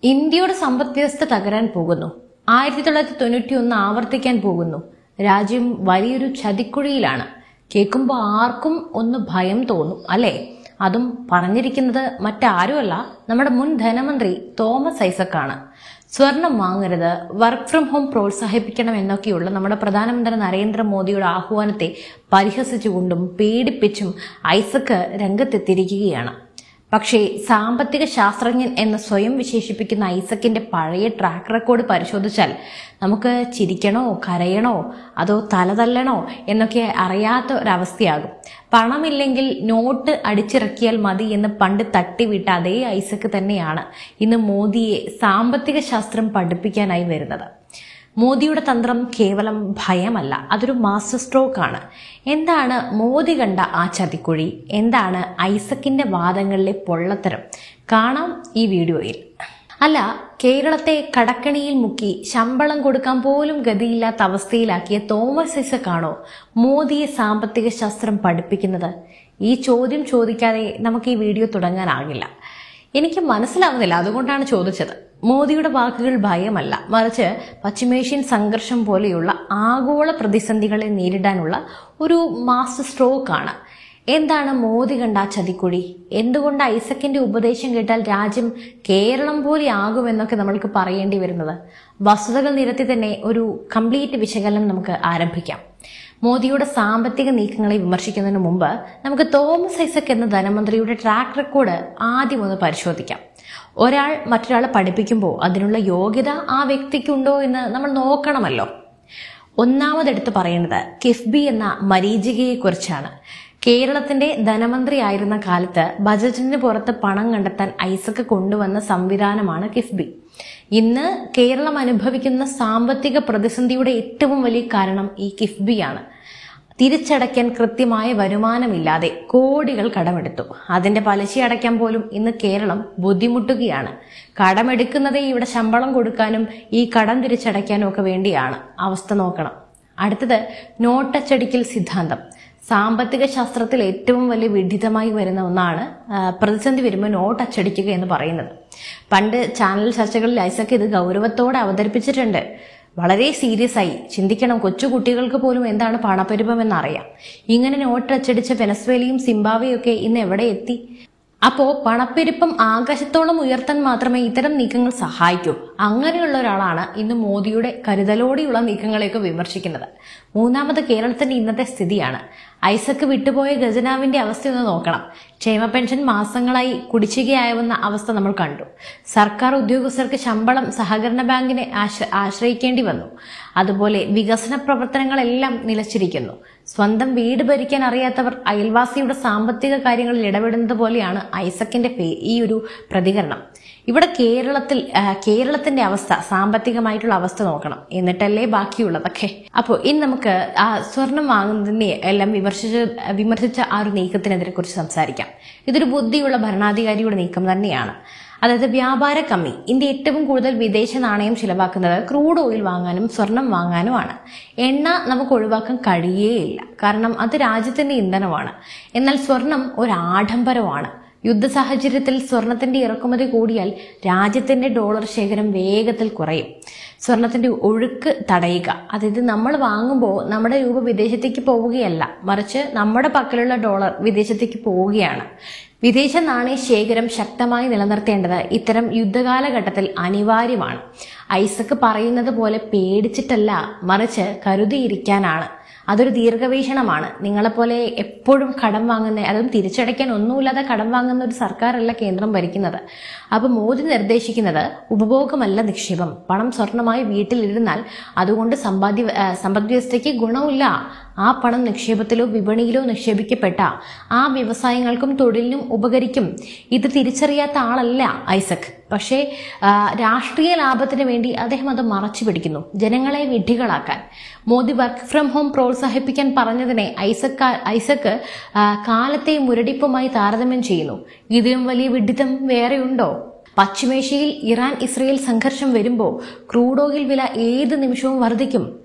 ഇന്ത്യയുടെ സമ്പദ് വ്യവസ്ഥ തകരാൻ പോകുന്നു ആയിരത്തി തൊള്ളായിരത്തി തൊണ്ണൂറ്റി ഒന്ന് ആവർത്തിക്കാൻ പോകുന്നു രാജ്യം വലിയൊരു ചതിക്കുഴിയിലാണ് കേൾക്കുമ്പോൾ ആർക്കും ഒന്ന് ഭയം തോന്നും അല്ലേ അതും പറഞ്ഞിരിക്കുന്നത് മറ്റാരുമല്ല നമ്മുടെ മുൻ ധനമന്ത്രി തോമസ് ഐസക്കാണ് സ്വർണം വാങ്ങരുത് വർക്ക് ഫ്രം ഹോം പ്രോത്സാഹിപ്പിക്കണം എന്നൊക്കെയുള്ള നമ്മുടെ പ്രധാനമന്ത്രി നരേന്ദ്രമോദിയുടെ ആഹ്വാനത്തെ പരിഹസിച്ചുകൊണ്ടും പേടിപ്പിച്ചും ഐസക്ക് രംഗത്തെത്തിയിരിക്കുകയാണ് പക്ഷേ സാമ്പത്തിക ശാസ്ത്രജ്ഞൻ എന്ന് സ്വയം വിശേഷിപ്പിക്കുന്ന ഐസക്കിന്റെ പഴയ ട്രാക്ക് റെക്കോർഡ് പരിശോധിച്ചാൽ നമുക്ക് ചിരിക്കണോ കരയണോ അതോ തലതല്ലണോ എന്നൊക്കെ അറിയാത്ത ഒരവസ്ഥയാകും പണമില്ലെങ്കിൽ നോട്ട് അടിച്ചിറക്കിയാൽ മതി എന്ന് പണ്ട് തട്ടിവിട്ട അതേ ഐസക്ക് തന്നെയാണ് ഇന്ന് മോദിയെ സാമ്പത്തിക ശാസ്ത്രം പഠിപ്പിക്കാനായി വരുന്നത് മോദിയുടെ തന്ത്രം കേവലം ഭയമല്ല അതൊരു മാസ്റ്റർ സ്ട്രോക്ക് ആണ് എന്താണ് മോദി കണ്ട ആ ചതിക്കുഴി എന്താണ് ഐസക്കിന്റെ വാദങ്ങളിലെ പൊള്ളത്തരം കാണാം ഈ വീഡിയോയിൽ അല്ല കേരളത്തെ കടക്കണിയിൽ മുക്കി ശമ്പളം കൊടുക്കാൻ പോലും ഗതിയില്ലാത്ത അവസ്ഥയിലാക്കിയ തോമസ് ഐസക്കാണോ മോദിയെ സാമ്പത്തിക ശാസ്ത്രം പഠിപ്പിക്കുന്നത് ഈ ചോദ്യം ചോദിക്കാതെ നമുക്ക് ഈ വീഡിയോ തുടങ്ങാനാകില്ല എനിക്ക് മനസ്സിലാവുന്നില്ല അതുകൊണ്ടാണ് ചോദിച്ചത് മോദിയുടെ വാക്കുകൾ ഭയമല്ല മറിച്ച് പശ്ചിമേഷ്യൻ സംഘർഷം പോലെയുള്ള ആഗോള പ്രതിസന്ധികളെ നേരിടാനുള്ള ഒരു മാസ്റ്റർ സ്ട്രോക്കാണ് എന്താണ് മോദി കണ്ട ആ ചതിക്കുഴി എന്തുകൊണ്ട് ഐസക്കിന്റെ ഉപദേശം കേട്ടാൽ രാജ്യം കേരളം പോലെ ആകുമെന്നൊക്കെ നമ്മൾക്ക് പറയേണ്ടി വരുന്നത് വസ്തുതകൾ നിരത്തി തന്നെ ഒരു കംപ്ലീറ്റ് വിശകലനം നമുക്ക് ആരംഭിക്കാം മോദിയുടെ സാമ്പത്തിക നീക്കങ്ങളെ വിമർശിക്കുന്നതിന് മുമ്പ് നമുക്ക് തോമസ് ഐസക് എന്ന ധനമന്ത്രിയുടെ ട്രാക്ക് റെക്കോർഡ് ആദ്യം ഒന്ന് പരിശോധിക്കാം ഒരാൾ മറ്റൊരാളെ പഠിപ്പിക്കുമ്പോൾ അതിനുള്ള യോഗ്യത ആ വ്യക്തിക്കുണ്ടോ എന്ന് നമ്മൾ നോക്കണമല്ലോ ഒന്നാമതെടുത്ത് പറയുന്നത് കിഫ്ബി എന്ന മരീചികയെക്കുറിച്ചാണ് കേരളത്തിന്റെ ധനമന്ത്രി ആയിരുന്ന കാലത്ത് ബജറ്റിന് പുറത്ത് പണം കണ്ടെത്താൻ ഐസക്ക് കൊണ്ടുവന്ന സംവിധാനമാണ് കിഫ്ബി ഇന്ന് കേരളം അനുഭവിക്കുന്ന സാമ്പത്തിക പ്രതിസന്ധിയുടെ ഏറ്റവും വലിയ കാരണം ഈ കിഫ്ബിയാണ് തിരിച്ചടയ്ക്കാൻ കൃത്യമായ വരുമാനമില്ലാതെ കോടികൾ കടമെടുത്തു അതിന്റെ പലിശ അടയ്ക്കാൻ പോലും ഇന്ന് കേരളം ബുദ്ധിമുട്ടുകയാണ് കടമെടുക്കുന്നതേ ഇവിടെ ശമ്പളം കൊടുക്കാനും ഈ കടം തിരിച്ചടയ്ക്കാനും ഒക്കെ വേണ്ടിയാണ് അവസ്ഥ നോക്കണം അടുത്തത് നോട്ടച്ചടിക്കൽ സിദ്ധാന്തം സാമ്പത്തിക ശാസ്ത്രത്തിൽ ഏറ്റവും വലിയ വിഡിതമായി വരുന്ന ഒന്നാണ് ആ, പ്രതിസന്ധി വരുമ്പോൾ നോട്ട് അച്ചടിക്കുക എന്ന് പറയുന്നത് പണ്ട് ചാനൽ ചർച്ചകളിൽ ഐസക് ഇത് ഗൗരവത്തോടെ അവതരിപ്പിച്ചിട്ടുണ്ട് വളരെ സീരിയസ് ആയി ചിന്തിക്കണം കൊച്ചു കുട്ടികൾക്ക് പോലും എന്താണ് പണപ്പെരുപ്പം എന്നറിയാം ഇങ്ങനെ നോട്ട് അച്ചടിച്ച വെനസ്വേലയും സിംബാവയും ഒക്കെ ഇന്ന് എവിടെ എത്തി അപ്പോ പണപ്പെരുപ്പം ആകാശത്തോളം ഉയർത്താൻ മാത്രമേ ഇത്തരം നീക്കങ്ങൾ സഹായിക്കൂ അങ്ങനെയുള്ള ഒരാളാണ് ഇന്ന് മോദിയുടെ കരുതലോടെയുള്ള നീക്കങ്ങളെയൊക്കെ വിമർശിക്കുന്നത് മൂന്നാമത് കേരളത്തിന്റെ ഇന്നത്തെ സ്ഥിതിയാണ് ഐസക്ക് വിട്ടുപോയ ഖജനാവിന്റെ അവസ്ഥ ഒന്ന് നോക്കണം ക്ഷേമ പെൻഷൻ മാസങ്ങളായി കുടിശ്ശികയാവുന്ന അവസ്ഥ നമ്മൾ കണ്ടു സർക്കാർ ഉദ്യോഗസ്ഥർക്ക് ശമ്പളം സഹകരണ ബാങ്കിനെ ആശ്ര- ആശ്രയിക്കേണ്ടി വന്നു അതുപോലെ വികസന പ്രവർത്തനങ്ങളെല്ലാം നിലച്ചിരിക്കുന്നു സ്വന്തം വീട് ഭരിക്കാൻ അറിയാത്തവർ അയൽവാസിയുടെ സാമ്പത്തിക കാര്യങ്ങളിൽ ഇടപെടുന്നത് പോലെയാണ് ഐസക്കിന്റെ ഫേ- ഈ ഒരു പ്രതികരണം ഇവിടെ കേരളത്തിൽ ആ, കേരളത്തിന്റെ അവസ്ഥ സാമ്പത്തികമായിട്ടുള്ള അവസ്ഥ നോക്കണം എന്നിട്ടല്ലേ ബാക്കിയുള്ളതൊക്കെ അപ്പോൾ ഇനി നമുക്ക് ആ സ്വർണം വാങ്ങുന്നതിനെ എല്ലാം വിമർശിച്ച് വിമർശിച്ച ആ ഒരു നീക്കത്തിനെതിരെ കുറിച്ച് സംസാരിക്കാം ഇതൊരു ബുദ്ധിയുള്ള ഭരണാധികാരിയുടെ നീക്കം തന്നെയാണ് അതായത് വ്യാപാര കമ്മി ഇന്ത്യ ഏറ്റവും കൂടുതൽ വിദേശ നാണയം ചിലവാക്കുന്നത് ക്രൂഡ് ഓയിൽ വാങ്ങാനും സ്വർണം വാങ്ങാനുമാണ് എണ്ണ നമുക്ക് ഒഴിവാക്കാൻ കഴിയേയില്ല കാരണം അത് രാജ്യത്തിന്റെ ഇന്ധനമാണ് എന്നാൽ സ്വർണം ഒരു ആഡംബരമാണ് യുദ്ധ സാഹചര്യത്തിൽ സ്വർണത്തിന്റെ ഇറക്കുമതി കൂടിയാൽ രാജ്യത്തിന്റെ ഡോളർ ശേഖരം വേഗത്തിൽ കുറയും സ്വർണത്തിന്റെ ഒഴുക്ക് തടയുക അതായത് നമ്മൾ വാങ്ങുമ്പോൾ നമ്മുടെ രൂപ വിദേശത്തേക്ക് പോവുകയല്ല മറിച്ച് നമ്മുടെ പക്കലുള്ള ഡോളർ വിദേശത്തേക്ക് പോവുകയാണ് വിദേശ നാണയ ശേഖരം ശക്തമായി നിലനിർത്തേണ്ടത് ഇത്തരം യുദ്ധകാലഘട്ടത്തിൽ അനിവാര്യമാണ് ഐസക്ക് പറയുന്നത് പോലെ പേടിച്ചിട്ടല്ല മറിച്ച് കരുതിയിരിക്കാനാണ് അതൊരു ദീർഘവീക്ഷണമാണ് നിങ്ങളെപ്പോലെ എപ്പോഴും കടം വാങ്ങുന്ന അതും തിരിച്ചടയ്ക്കാൻ ഒന്നുമില്ലാതെ കടം വാങ്ങുന്ന ഒരു സർക്കാരല്ല കേന്ദ്രം ഭരിക്കുന്നത് അപ്പൊ മോദി നിർദ്ദേശിക്കുന്നത് ഉപഭോഗമല്ല നിക്ഷേപം പണം സ്വർണമായി വീട്ടിലിരുന്നാൽ അതുകൊണ്ട് സമ്പാദ്യ ആ, സമ്പദ് വ്യവസ്ഥയ്ക്ക് ഗുണമില്ല ആ പണം നിക്ഷേപത്തിലോ വിപണിയിലോ നിക്ഷേപിക്കപ്പെട്ട ആ വ്യവസായങ്ങൾക്കും തൊഴിലിനും ഉപകരിക്കും ഇത് തിരിച്ചറിയാത്ത ആളല്ല ഐസക് പക്ഷേ ആ, രാഷ്ട്രീയ ലാഭത്തിന് വേണ്ടി അദ്ദേഹം അത് മറച്ചു പിടിക്കുന്നു ജനങ്ങളെ വിഡ്ഢികളാക്കാൻ മോദി വർക്ക് ഫ്രം ഹോം പ്രോത്സാഹിപ്പിക്കാൻ പറഞ്ഞതിനെ ഐസക് ഐസക് ആ, കാലത്തെ മുരടിപ്പുമായി താരതമ്യം ചെയ്യുന്നു ഇതിലും വലിയ വിഡിത്തം വേറെയുണ്ടോ പശ്ചിമേഷ്യയിൽ ഇറാൻ ഇസ്രയേൽ സംഘർഷം വരുമ്പോൾ ക്രൂഡ് ഓയിൽ വില ഏത് നിമിഷവും വർദ്ധിക്കും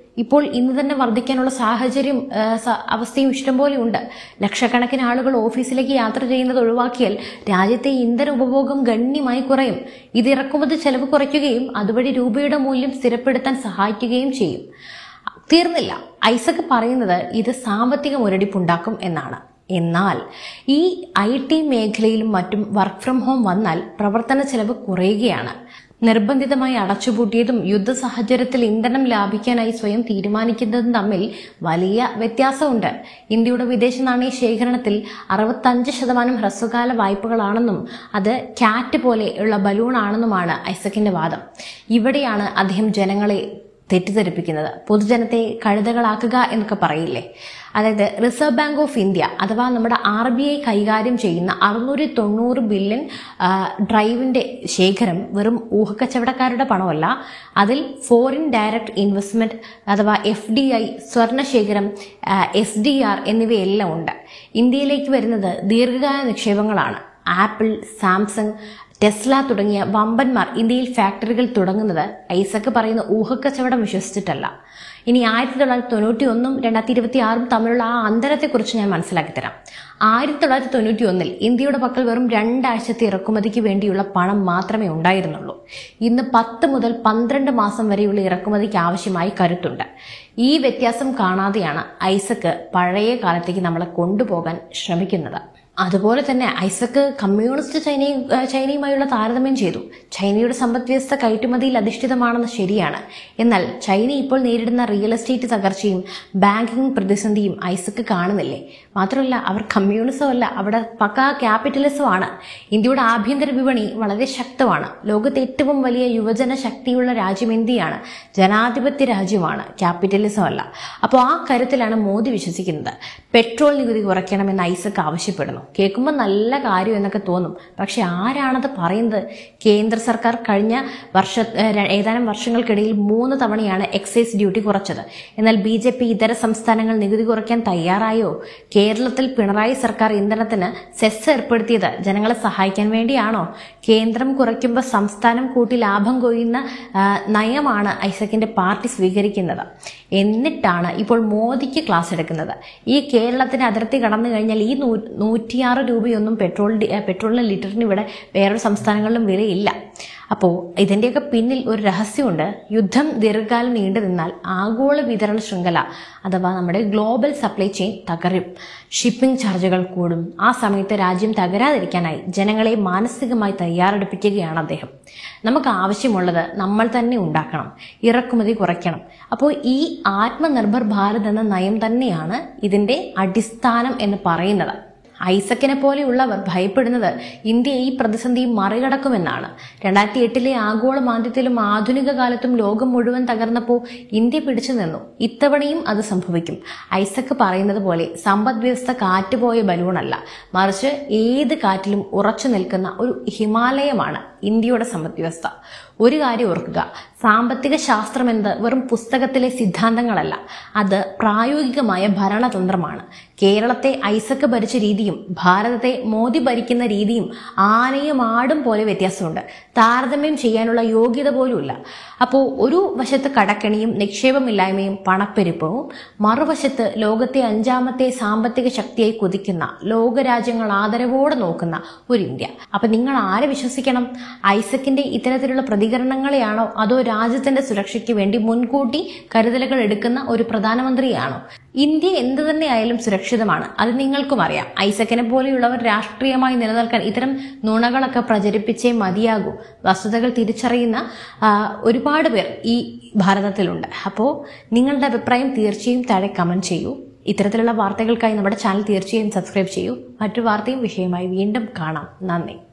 ഇപ്പോൾ ഇന്ന് തന്നെ വർദ്ധിക്കാനുള്ള സാഹചര്യം ആ, സ- അവസ്ഥയും ഇഷ്ടംപോലെ ഉണ്ട് ലക്ഷക്കണക്കിന് ആളുകൾ ഓഫീസിലേക്ക് യാത്ര ചെയ്യുന്നത് ഒഴിവാക്കിയാൽ രാജ്യത്തെ ഇന്ധന ഉപഭോഗം ഗണ്യമായി കുറയും ഇത് ഇറക്കുമതി ചെലവ് കുറയ്ക്കുകയും അതുവഴി രൂപയുടെ മൂല്യം സ്ഥിരപ്പെടുത്താൻ സഹായിക്കുകയും ചെയ്യും തീർന്നില്ല ഐസക് പറയുന്നത് ഇത് സാമ്പത്തിക മുരടിപ്പുണ്ടാക്കും എന്നാണ് എന്നാൽ ഈ ഐ ടി മേഖലയിലും മറ്റും വർക്ക് ഫ്രം ഹോം വന്നാൽ പ്രവർത്തന ചെലവ് കുറയുകയാണ് നിർബന്ധിതമായി അടച്ചുപൂട്ടിയതും യുദ്ധ സാഹചര്യത്തിൽ ഇന്ധനം ലാഭിക്കാനായി സ്വയം തീരുമാനിക്കുന്നതും തമ്മിൽ വലിയ വ്യത്യാസമുണ്ട് ഇന്ത്യയുടെ വിദേശ നാണയ ശേഖരണത്തിൽ അറുപത്തഞ്ച് ശതമാനം ഹ്രസ്വകാല വായ്പകളാണെന്നും അത് കാറ്റ് പോലെയുള്ള ബലൂണാണെന്നുമാണ് ഐസക്കിന്റെ വാദം ഇവിടെയാണ് അദ്ദേഹം ജനങ്ങളെ തെറ്റിദ്ധരിപ്പിക്കുന്നത് പൊതുജനത്തെ കഴുതകളാക്കുക എന്നൊക്കെ പറയില്ലേ അതായത് റിസർവ് ബാങ്ക് ഓഫ് ഇന്ത്യ അഥവാ നമ്മുടെ ആർ ബി ഐ കൈകാര്യം ചെയ്യുന്ന അറുന്നൂറ്റി തൊണ്ണൂറ് ബില്യൺ ആ, ഡ്രൈവിന്റെ ശേഖരം വെറും ഊഹക്കച്ചവടക്കാരുടെ പണമല്ല അതിൽ ഫോറിൻ ഡയറക്റ്റ് ഇൻവെസ്റ്റ്മെന്റ് അഥവാ എഫ് ഡി ഐ സ്വർണശേഖരം എസ് ഡി ആർ എന്നിവയെല്ലാം ഉണ്ട് ഇന്ത്യയിലേക്ക് വരുന്നത് ദീർഘകാല നിക്ഷേപങ്ങളാണ് ആപ്പിൾ സാംസങ് ടെസ്ല തുടങ്ങിയ വമ്പന്മാർ ഇന്ത്യയിൽ ഫാക്ടറികൾ തുടങ്ങുന്നത് ഐസക്ക് പറയുന്ന ഊഹക്കച്ചവടം വിശ്വസിച്ചിട്ടല്ല ഇനി ആയിരത്തി തൊള്ളായിരത്തി തൊണ്ണൂറ്റി ഒന്നും രണ്ടായിരത്തി ഇരുപത്തി ആറും തമ്മിലുള്ള ആ അന്തരത്തെക്കുറിച്ച് ഞാൻ മനസ്സിലാക്കി തരാം ആയിരത്തി തൊള്ളായിരത്തി തൊണ്ണൂറ്റി ഒന്നിൽ ഇന്ത്യയുടെ പക്കൽ വെറും രണ്ടാഴ്ചത്തെ ഇറക്കുമതിക്ക് വേണ്ടിയുള്ള പണം മാത്രമേ ഉണ്ടായിരുന്നുള്ളൂ ഇന്ന് പത്ത് മുതൽ പന്ത്രണ്ട് മാസം വരെയുള്ള ഇറക്കുമതിക്ക് ആവശ്യമായി കരുത്തുണ്ട് ഈ വ്യത്യാസം കാണാതെയാണ് ഐസക്ക് പഴയ കാലത്തേക്ക് നമ്മളെ കൊണ്ടുപോകാൻ ശ്രമിക്കുന്നത് അതുപോലെ തന്നെ ഐസക്ക് കമ്മ്യൂണിസ്റ്റ് ചൈനയും ഏഹ് ചൈനയുമായുള്ള താരതമ്യം ചെയ്തു ചൈനയുടെ സമ്പദ് വ്യവസ്ഥ കയറ്റുമതിയിൽ അധിഷ്ഠിതമാണെന്ന് ശരിയാണ് എന്നാൽ ചൈന ഇപ്പോൾ നേരിടുന്ന റിയൽ എസ്റ്റേറ്റ് തകർച്ചയും ബാങ്കിംഗ് പ്രതിസന്ധിയും ഐസക്ക് കാണുന്നില്ലേ മാത്രമല്ല അവർ കമ്മ്യൂണിസം അല്ല അവിടെ പക്കാ ക്യാപിറ്റലിസം ആണ് ഇന്ത്യയുടെ ആഭ്യന്തര വിപണി വളരെ ശക്തമാണ് ലോകത്തെ ഏറ്റവും വലിയ യുവജന ശക്തിയുള്ള രാജ്യം ഇന്ത്യയാണ് ജനാധിപത്യ രാജ്യമാണ് ക്യാപിറ്റലിസം അല്ല അപ്പോൾ ആ കരുത്തിലാണ് മോദി വിശ്വസിക്കുന്നത് പെട്രോൾ നികുതി കുറയ്ക്കണമെന്ന് ഐസക് ആവശ്യപ്പെടുന്നു കേൾക്കുമ്പോൾ നല്ല കാര്യം എന്നൊക്കെ തോന്നും പക്ഷെ ആരാണത് പറയുന്നത് കേന്ദ്ര സർക്കാർ കഴിഞ്ഞ വർഷ ഏഹ് ര- ഏതാനും വർഷങ്ങൾക്കിടയിൽ മൂന്ന് തവണയാണ് എക്സൈസ് ഡ്യൂട്ടി കുറച്ചത് എന്നാൽ ബി ജെ പി ഇതര സംസ്ഥാനങ്ങൾ നികുതി കുറയ്ക്കാൻ തയ്യാറായോ കേരളത്തിൽ പിണറായി സർക്കാർ ഇന്ധനത്തിന് സെസ് ഏർപ്പെടുത്തിയത് ജനങ്ങളെ സഹായിക്കാൻ വേണ്ടിയാണോ കേന്ദ്രം കുറയ്ക്കുമ്പോൾ സംസ്ഥാനം കൂട്ടി ലാഭം കൊയ്യുന്ന ആ, നയമാണ് ഐസക്കിന്റെ പാർട്ടി സ്വീകരിക്കുന്നത് എന്നിട്ടാണ് ഇപ്പോൾ മോദിക്ക് ക്ലാസ് എടുക്കുന്നത് ഈ കേരളത്തിന് അതിർത്തി കടന്നു കഴിഞ്ഞാൽ ഈ നൂ നൂറ്റിയാറ് രൂപയൊന്നും പെട്രോൾ ഡി- ഏ, പെട്രോളിന് ലിറ്ററിന് ഇവിടെ വേറൊരു സംസ്ഥാനങ്ങളിലും വിലയില്ല അപ്പോൾ ഇതിൻ്റെയൊക്കെ പിന്നിൽ ഒരു രഹസ്യമുണ്ട് യുദ്ധം ദീർഘകാലം നീണ്ടു നിന്നാൽ ആഗോള വിതരണ ശൃംഖല അഥവാ നമ്മുടെ ഗ്ലോബൽ സപ്ലൈ ചെയിൻ തകരും ഷിപ്പിംഗ് ചാർജുകൾ കൂടും ആ സമയത്ത് രാജ്യം തകരാതിരിക്കാനായി ജനങ്ങളെ മാനസികമായി തയ്യാറെടുപ്പിക്കുകയാണ് അദ്ദേഹം നമുക്ക് ആവശ്യമുള്ളത് നമ്മൾ തന്നെ ഉണ്ടാക്കണം ഇറക്കുമതി കുറയ്ക്കണം അപ്പോൾ ഈ ആത്മനിർഭർ ഭാരത് എന്ന നയം തന്നെയാണ് ഇതിന്റെ അടിസ്ഥാനം എന്ന് പറയുന്നത് ഐസക്കിനെ പോലെയുള്ളവർ ഭയപ്പെടുന്നത് ഇന്ത്യ ഈ പ്രതിസന്ധി മറികടക്കുമെന്നാണ് രണ്ടായിരത്തി എട്ടിലെ ആഗോള മാന്ദ്യത്തിലും ആധുനിക കാലത്തും ലോകം മുഴുവൻ തകർന്നപ്പോൾ ഇന്ത്യ പിടിച്ചു നിന്നു ഇത്തവണയും അത് സംഭവിക്കും ഐസക്ക് പറയുന്നത് പോലെ സമ്പദ് വ്യവസ്ഥ കാറ്റുപോയ ബലൂണല്ല മറിച്ച് ഏത് കാറ്റിലും ഉറച്ചു നിൽക്കുന്ന ഒരു ഹിമാലയമാണ് ഇന്ത്യയുടെ സമ്പദ് വ്യവസ്ഥ ഒരു കാര്യം ഓർക്കുക സാമ്പത്തിക ശാസ്ത്രം എന്നത് വെറും പുസ്തകത്തിലെ സിദ്ധാന്തങ്ങളല്ല അത് പ്രായോഗികമായ ഭരണതന്ത്രമാണ് കേരളത്തെ ഐസക്ക് ഭരിച്ച രീതിയും ഭാരതത്തെ മോദി ഭരിക്കുന്ന രീതിയും ആനയും ആടും പോലെ വ്യത്യാസമുണ്ട് താരതമ്യം ചെയ്യാനുള്ള യോഗ്യത പോലുമില്ല അപ്പോൾ ഒരു വശത്ത് കടക്കണിയും നിക്ഷേപമില്ലായ്മയും പണപ്പെരുപ്പവും മറുവശത്ത് ലോകത്തെ അഞ്ചാമത്തെ സാമ്പത്തിക ശക്തിയായി കുതിക്കുന്ന ലോകരാജ്യങ്ങൾ ആദരവോടെ നോക്കുന്ന ഒരു ഇന്ത്യ അപ്പൊ നിങ്ങൾ ആരെ വിശ്വസിക്കണം ഐസക്കിന്റെ ഇത്തരത്തിലുള്ള പ്രതികരണങ്ങളെയാണോ അതോ രാജ്യത്തിന്റെ സുരക്ഷയ്ക്ക് വേണ്ടി മുൻകൂട്ടി കരുതലുകൾ എടുക്കുന്ന ഒരു പ്രധാനമന്ത്രിയാണോ ഇന്ത്യ എന്ത് തന്നെ ആയാലും സുരക്ഷിതമാണ് അത് നിങ്ങൾക്കും അറിയാം ഐസക്കിനെ പോലെയുള്ളവർ രാഷ്ട്രീയമായി നിലനിൽക്കാൻ ഇത്തരം നുണകളൊക്കെ പ്രചരിപ്പിച്ചേ മതിയാകൂ വസ്തുതകൾ തിരിച്ചറിയുന്ന ആ, ഒരുപാട് പേർ ഈ ഭാരതത്തിലുണ്ട് അപ്പോൾ നിങ്ങളുടെ അഭിപ്രായം തീർച്ചയായും താഴെ കമന്റ് ചെയ്യൂ ഇത്തരത്തിലുള്ള വാർത്തകൾക്കായി നമ്മുടെ ചാനൽ തീർച്ചയായും സബ്സ്ക്രൈബ് ചെയ്യൂ മറ്റു വാർത്തയും വിഷയമായി വീണ്ടും കാണാം നന്ദി